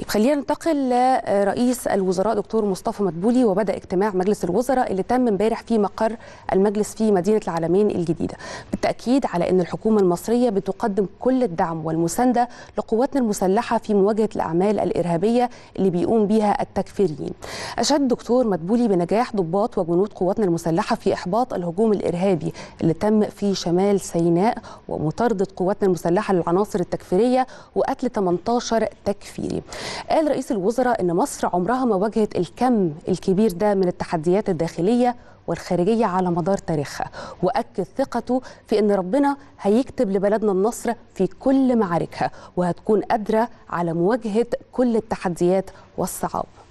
خلينا ننتقل لرئيس الوزراء دكتور مصطفى مدبولي وبدا اجتماع مجلس الوزراء اللي تم امبارح في مقر المجلس في مدينه العالمين الجديده بالتاكيد على ان الحكومه المصريه بتقدم كل الدعم والمسانده لقواتنا المسلحه في مواجهه الاعمال الارهابيه اللي بيقوم بها التكفيريين اشاد دكتور مدبولي بنجاح ضباط وجنود قواتنا المسلحه في احباط الهجوم الارهابي اللي تم في شمال سيناء ومطارده قواتنا المسلحه للعناصر التكفيريه وقتل 18 تكفيري قال رئيس الوزراء ان مصر عمرها ما واجهت الكم الكبير ده من التحديات الداخليه والخارجيه على مدار تاريخها واكد ثقته في ان ربنا هيكتب لبلدنا النصر في كل معاركها وهتكون قادره على مواجهه كل التحديات والصعاب